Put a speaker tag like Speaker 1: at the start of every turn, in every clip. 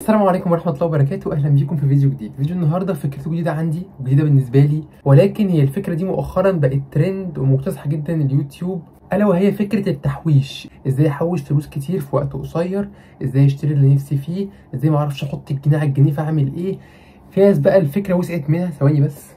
Speaker 1: السلام عليكم ورحمة الله وبركاته أهلا بيكم في فيديو جديد فيديو النهاردة فكرته جديدة عندي وجديدة بالنسبة لي ولكن هي الفكرة دي مؤخرا بقت ترند ومكتسحة جدا اليوتيوب ألا وهي فكرة التحويش إزاي أحوش فلوس كتير في وقت قصير إزاي أشتري اللي نفسي فيه إزاي معرفش أحط الجنيه على الجنيه فأعمل إيه في ناس بقى الفكرة وسعت منها ثواني بس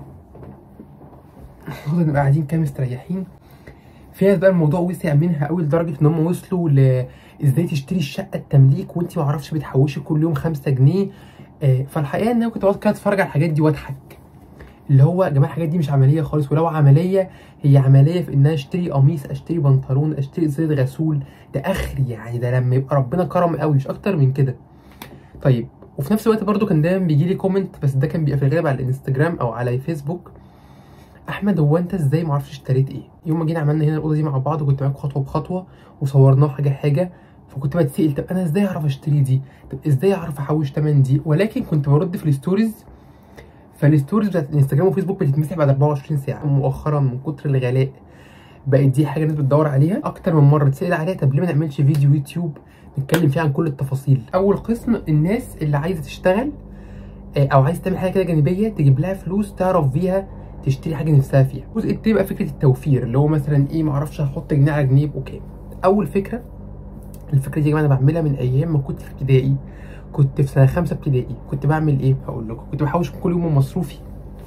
Speaker 1: المفروض نبقى قاعدين كده مستريحين في ناس بقى الموضوع وسع منها قوي لدرجه ان هم وصلوا ل ازاي تشتري الشقه التمليك وانت ما اعرفش بتحوشي كل يوم 5 جنيه آه، فالحقيقه ان انا كنت بقعد كده اتفرج على الحاجات دي واضحك اللي هو يا جماعه الحاجات دي مش عمليه خالص ولو عمليه هي عمليه في ان انا اشتري قميص اشتري بنطلون اشتري ازازه غسول ده اخري يعني ده لما يبقى ربنا كرم قوي مش اكتر من كده طيب وفي نفس الوقت برضو كان دايما بيجي لي كومنت بس ده كان بيبقى في الغالب على الانستجرام او على فيسبوك احمد هو انت ازاي ما اعرفش اشتريت ايه يوم ما جينا عملنا هنا الاوضه دي مع بعض وكنت معاك خطوه بخطوه وصورناه حاجه حاجه فكنت بتسال طب انا ازاي اعرف اشتري دي طب ازاي اعرف احوش تمن دي ولكن كنت برد في الستوريز فالستوريز بتاعت الانستجرام وفيسبوك بتتمسح بعد 24 ساعه مؤخرا من كتر الغلاء بقت دي حاجه الناس بتدور عليها اكتر من مره تسال عليها طب ليه ما نعملش فيديو يوتيوب نتكلم فيه عن كل التفاصيل اول قسم الناس اللي عايزه تشتغل آه، او عايز تعمل حاجه كده جانبيه تجيب لها فلوس تعرف بيها تشتري حاجه نفسها فيها الجزء التاني بقى فكره التوفير اللي هو مثلا ايه معرفش هحط جنيه على جنيه يبقوا كام اول فكره الفكره دي يا جماعه انا بعملها من ايام ما كنت في ابتدائي كنت في سنه خمسه ابتدائي كنت بعمل ايه هقول لكم كنت بحوش كل يوم من مصروفي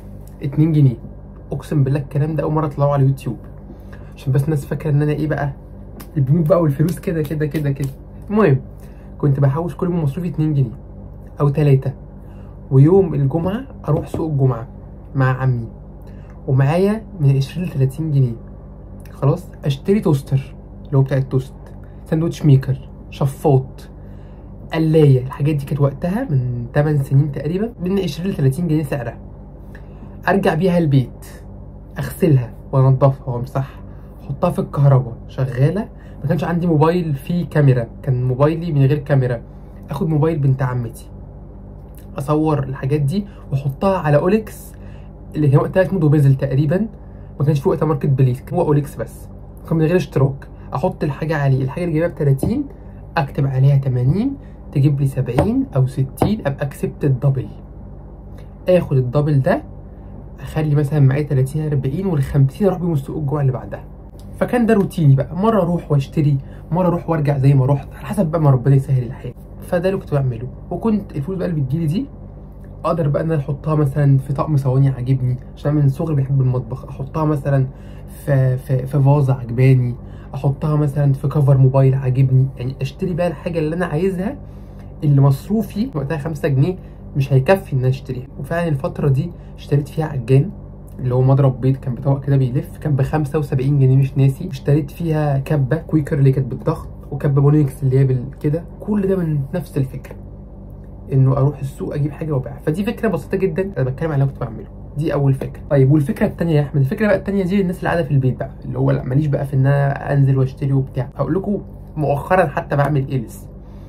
Speaker 1: 2 جنيه اقسم بالله الكلام ده اول مره اطلعه على اليوتيوب عشان بس الناس فاكره ان انا ايه بقى البنوك بقى والفلوس كده كده كده كده المهم كنت بحوش كل يوم من مصروفي 2 جنيه او 3 ويوم الجمعه اروح سوق الجمعه مع عمي ومعايا من 20 ل 30 جنيه خلاص اشتري توستر اللي هو بتاع التوست ساندوتش ميكر شفاط قلاية الحاجات دي كانت وقتها من 8 سنين تقريبا من 20 ل 30 جنيه سعرها ارجع بيها البيت اغسلها وانضفها وامسحها احطها في الكهرباء شغاله ما كانش عندي موبايل فيه كاميرا كان موبايلي من غير كاميرا اخد موبايل بنت عمتي اصور الحاجات دي واحطها على اوليكس اللي هي وقتها اسمه دوبيزل تقريبا ما كانش في وقتها ماركت بليس كان هو اوليكس بس كان من غير اشتراك احط الحاجه عليه الحاجه اللي جايبها ب 30 اكتب عليها 80 تجيب لي 70 او 60 ابقى كسبت الدبل اخد الدبل ده اخلي مثلا معايا 30 40 وال 50 اروح بيهم السوق الجوع اللي بعدها فكان ده روتيني بقى مره اروح واشتري مره اروح وارجع زي ما رحت على حسب بقى ما ربنا يسهل الحال فده اللي كنت بعمله وكنت الفلوس بقى اللي بتجيلي دي اقدر بقى ان انا احطها مثلا في طقم صواني عاجبني عشان أنا من صغري بحب المطبخ احطها مثلا في في في فازه عجباني احطها مثلا في كفر موبايل عاجبني يعني اشتري بقى الحاجه اللي انا عايزها اللي مصروفي وقتها 5 جنيه مش هيكفي ان انا اشتريها وفعلا الفتره دي اشتريت فيها عجان اللي هو مضرب بيض كان بطبق كده بيلف كان ب 75 جنيه مش ناسي اشتريت فيها كبه كويكر اللي كانت بالضغط وكبه بونيكس اللي هي بالكده كل ده من نفس الفكره انه اروح السوق اجيب حاجه وابيعها فدي فكره بسيطه جدا انا بتكلم على اللي كنت بعمله دي اول فكره طيب والفكره الثانيه يا احمد الفكره بقى الثانيه دي للناس اللي قاعده في البيت بقى اللي هو لا ماليش بقى في ان انا انزل واشتري وبتاع هقول لكم مؤخرا حتى بعمل ايه لسه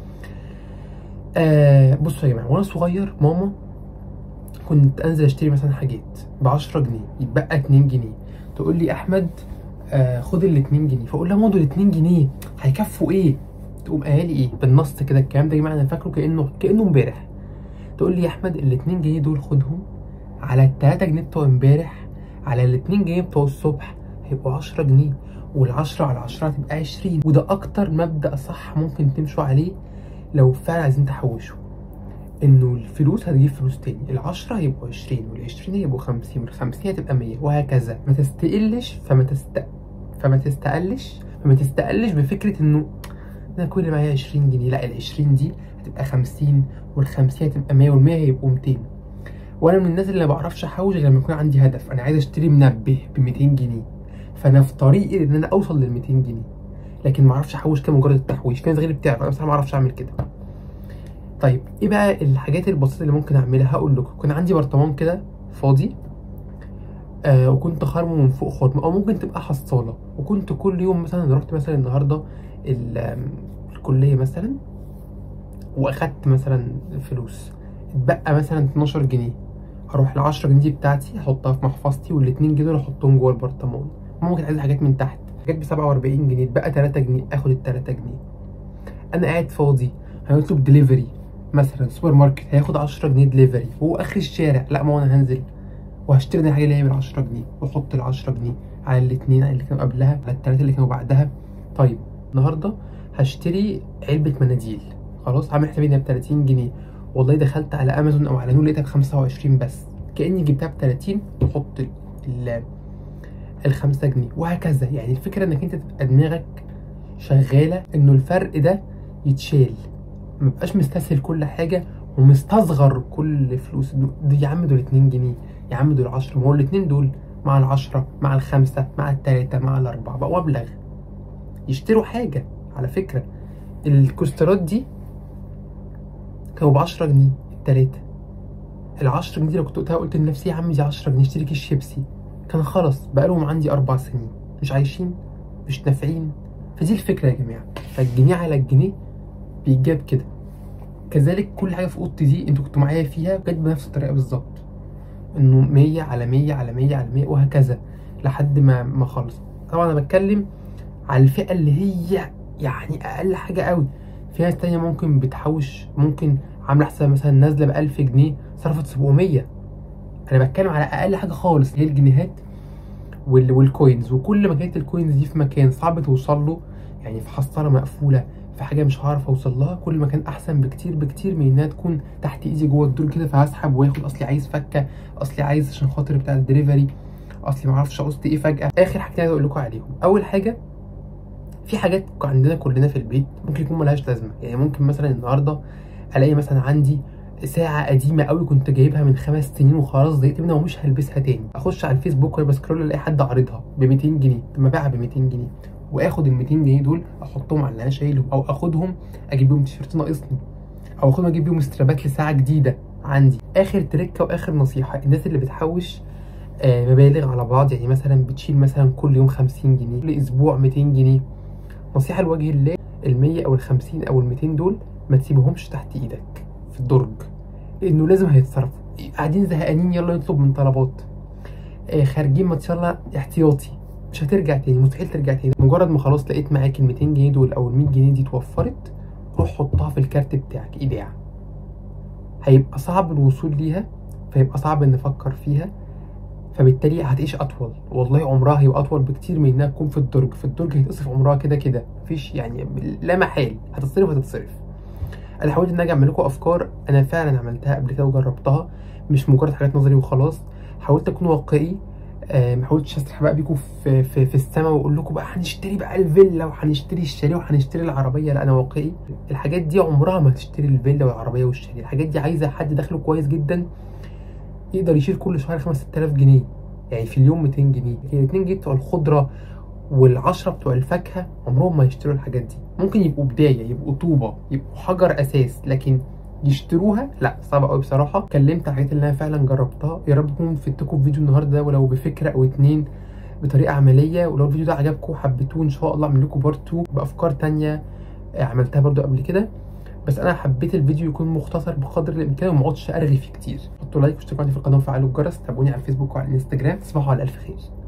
Speaker 1: آه بصوا يا جماعه وانا صغير ماما كنت انزل اشتري مثلا حاجات ب 10 جنيه يتبقى 2 جنيه تقول لي احمد آه خد ال 2 جنيه فاقول لها ماما دول 2 جنيه هيكفوا ايه تقوم قايله لي ايه بالنص كده الكلام ده يا جماعه انا فاكره كانه كانه امبارح تقول لي يا احمد ال 2 جنيه دول خدهم على ال 3 جنيه بتوع امبارح على ال 2 جنيه بتوع الصبح هيبقوا 10 جنيه وال10 على 10 هتبقى 20 وده اكتر مبدا صح ممكن تمشوا عليه لو فعلا عايزين تحوشوا انه الفلوس هتجيب فلوس تاني ال10 هيبقوا 20 وال20 هيبقوا 50 وال50 هتبقى 100 وهكذا ما تستقلش فما تست فما تستقلش فما تستقلش بفكره انه انا كل اللي معايا 20 جنيه لا ال 20 دي هتبقى 50 وال 50 هتبقى 100 وال 100 هيبقوا 200 وانا من الناس اللي ما بعرفش احوش غير لما يكون عندي هدف انا عايز اشتري منبه ب 200 جنيه فانا في طريقي ان انا اوصل لل 200 جنيه لكن ما اعرفش احوش كده مجرد التحويش في ناس غيري بتعرف انا بصراحه ما اعرفش اعمل كده طيب ايه بقى الحاجات البسيطه اللي ممكن اعملها هقول لكم كان عندي برطمان كده فاضي آه وكنت خارمه من فوق خرم او ممكن تبقى حصاله وكنت كل يوم مثلا رحت مثلا النهارده ال- آم، الكليه مثلا واخدت مثلا فلوس اتبقى مثلا 12 جنيه اروح ال 10 جنيه دي بتاعتي احطها في محفظتي وال 2 جنيه دول احطهم جوه البرطمان ممكن عايز حاجات من تحت حاجات ب 47 جنيه اتبقى 3 جنيه اخد ال 3 جنيه انا قاعد فاضي هنطلب دليفري مثلا سوبر ماركت هياخد 10 جنيه دليفري وهو اخر الشارع لا ما هو انا هنزل وهشتري الحاجه اللي هي ب 10 جنيه واحط ال 10 جنيه على الاثنين اللي كانوا قبلها على الثلاثه اللي كانوا بعدها طيب النهارده هشتري علبه مناديل خلاص عامل حسابي انها ب 30 جنيه والله دخلت على امازون او على نون لقيتها ب 25 بس كاني جبتها ب 30 واحط ال- ال ال 5 جنيه وهكذا يعني الفكره انك انت تبقى دماغك شغاله انه الفرق ده يتشال ما بقاش مستسهل كل حاجه ومستصغر كل فلوس إنه دي يا عم دول 2 جنيه يا عم دول 10 ما هو الاثنين دول مع العشرة مع الخمسة مع التلاتة مع الأربعة بقى مبلغ يشتروا حاجة على فكرة الكوسترات دي كانوا ب 10 جنيه التلاتة ال 10 جنيه دي لو كنت قلتها قلت لنفسي يا عم دي 10 جنيه اشتري كيس شيبسي كان خلص بقالهم عندي أربع سنين مش عايشين مش نافعين فدي الفكرة يا جماعة فالجنيه على الجنيه بيتجاب كده كذلك كل حاجة في أوضتي دي انتوا كنتوا معايا فيها جت بنفس الطريقة بالظبط انه 100 على 100 على 100 على 100 وهكذا لحد ما ما خلص طبعا انا بتكلم على الفئة اللي هي يعني اقل حاجة قوي في ناس تانية ممكن بتحوش ممكن عاملة حساب مثلا نازلة ب 1000 جنيه صرفت 700 انا بتكلم على اقل حاجة خالص هي الجنيهات وال... والكوينز وكل ما كانت الكوينز دي في مكان صعب توصل له يعني في حصاله مقفوله في حاجه مش هعرف اوصل لها كل ما كان احسن بكتير بكتير من انها تكون تحت ايدي جوه الدور كده فهسحب واخد اصلي عايز فكه اصلي عايز عشان خاطر بتاع الدليفري اصلي ما اعرفش عوزت ايه فجاه اخر حاجتين عايز اقول لكم عليهم اول حاجه في حاجات عندنا كلنا في البيت ممكن يكون ملهاش لازمه يعني ممكن مثلا النهارده الاقي مثلا عندي ساعة قديمة قوي كنت جايبها من خمس سنين وخلاص زهقت منها ومش هلبسها تاني اخش على الفيسبوك وانا بسكرول الاقي حد عارضها ب 200 جنيه طب ما ابيعها ب 200 جنيه واخد ال 200 جنيه دول احطهم على اللي انا شايلهم او اخدهم اجيب بيهم تيشيرت ناقصني او اخدهم اجيب بيهم استرابات لساعة جديدة عندي اخر تركة واخر نصيحة الناس اللي بتحوش آه، مبالغ على بعض يعني مثلا بتشيل مثلا كل يوم 50 جنيه كل اسبوع 200 جنيه نصيحة لوجه الله ال 100 او ال 50 او ال 200 دول ما تسيبهمش تحت ايدك في الدرج لانه لازم هيتصرفوا قاعدين زهقانين يلا نطلب من طلبات آه خارجين ما يلا احتياطي مش هترجع تاني مستحيل ترجع تاني مجرد ما خلاص لقيت معاك ال 200 جنيه دول او ال 100 جنيه دي اتوفرت روح حطها في الكارت بتاعك ايداع هيبقى صعب الوصول ليها فيبقى صعب ان نفكر فيها فبالتالي هتعيش اطول والله عمرها هيبقى اطول بكتير من انها تكون في الدرج في الدرج هيتصرف عمرها كده كده مفيش يعني لا محال هتتصرف هتتصرف انا حاولت ان اجي اعمل لكم افكار انا فعلا عملتها قبل كده وجربتها مش مجرد حاجات نظري وخلاص حاولت اكون واقعي آه ما حاولتش اسرح بقى بيكم في في, في السماء واقول لكم بقى هنشتري بقى الفيلا وهنشتري الشاليه وهنشتري العربيه لا انا واقعي الحاجات دي عمرها ما هتشتري الفيلا والعربيه والشاليه الحاجات دي عايزه حد دخله كويس جدا يقدر يشيل كل شهر 5 6000 جنيه يعني في اليوم 200 جنيه لكن ال 2 جنيه بتوع الخضره والعشرة بتوع الفاكهة عمرهم ما يشتروا الحاجات دي ممكن يبقوا بداية يبقوا طوبة يبقوا حجر أساس لكن يشتروها لا صعبة قوي بصراحة اتكلمت عن الحاجات اللي أنا فعلا جربتها يا رب تكون فدتكم في فيديو النهاردة ده ولو بفكرة أو اتنين بطريقة عملية ولو الفيديو ده عجبكم وحبيتوه إن شاء الله أعمل لكم بارت 2 بأفكار تانية عملتها برضو قبل كده بس انا حبيت الفيديو يكون مختصر بقدر الامكان وما اقعدش ارغي فيه كتير حطوا لايك واشتركوا عندي في القناه وفعلوا الجرس تابعوني على الفيسبوك وعلى الانستجرام تصبحوا على الف خير